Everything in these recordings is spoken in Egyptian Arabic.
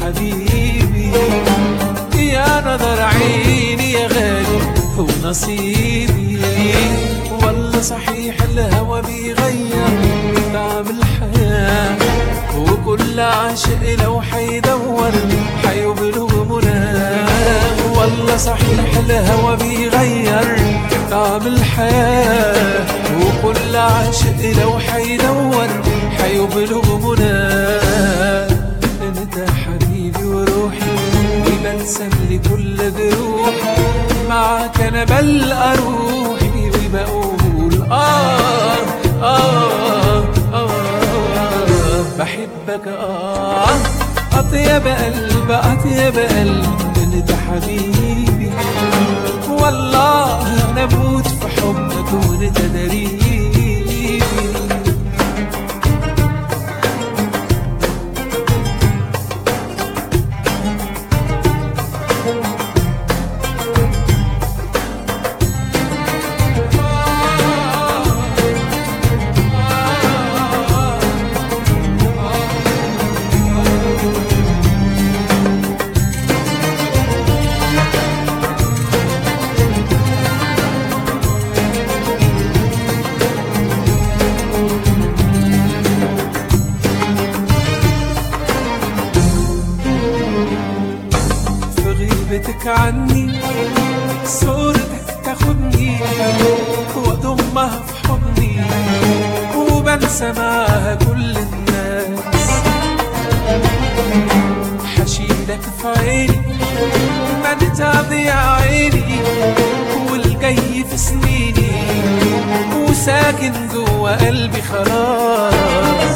حبيبي يا نظر عيني يا غالي هو نصيبي والله صحيح الهوى بيغير طعم الحياة وكل عاشق لو حيدور حيبلغ مناه والله صحيح الهوى بيغير طعم الحياة وكل عاشق لو حيدور حيبلغ مناه انت حبيبي وروحي وبلسم لكل جروحي معاك انا بلقى روحي وبقول آه آه آه بحبك آه أطيب قلب أطيب قلب انت حبيبي والله أنا بموت في حبك وانت دريبي في غيبتك عني صورتك تاخدني واضمها في حضني وبنسى معاها كل الناس حشيلك في عيني ما نتعب يا عيني والجاي في سنيني وساكن جوا قلبي خلاص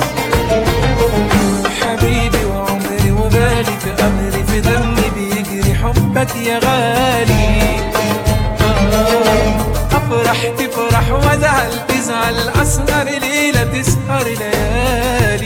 حبيبي وعمري ومالك أمري في دمي بيجري حبك يا غالي آه، أفرح تفرح وأزعل تزعل أسهر ليلة تسهر ليالي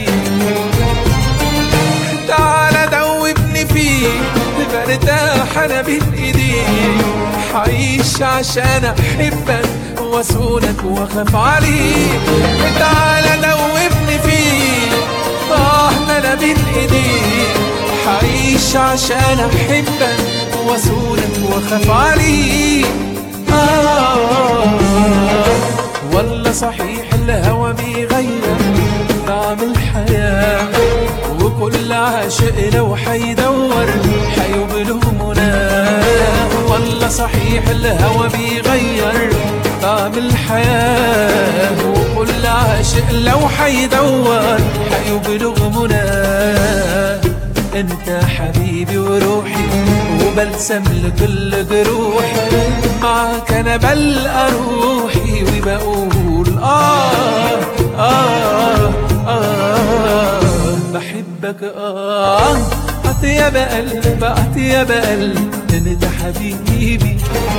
تعال دوبني فيك برتاح أنا بين إيديك حعيش عشان أحبك وأسونك وأخاف عليك تعال دوبني فيك آه أنا بين إيديك حعيش عشان أحبك وأسونك وأخاف عليك آه والله صحيح الهوى بيغير طعم الحياة وكل عاشق لو حيدور حيبلغ مناه والله صحيح الهوى بيغير طعم الحياة وكل عاشق لو حيدور حيبلغ مناه انت حبيبي وروحي وبلسم لكل جروحي معاك انا بلقى روحي وبقول آه آه آه بحبك آه أطيب قلب أطيب قلب انت حبيبي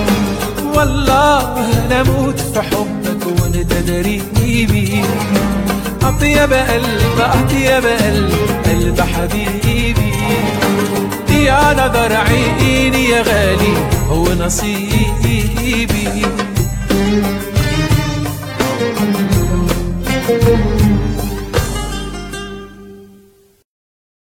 والله انا اموت في حبك وانت دريبي أطيب قلب أطيب قلب قلب حبيبي يا نظر عيني يا غالي هو نصيبي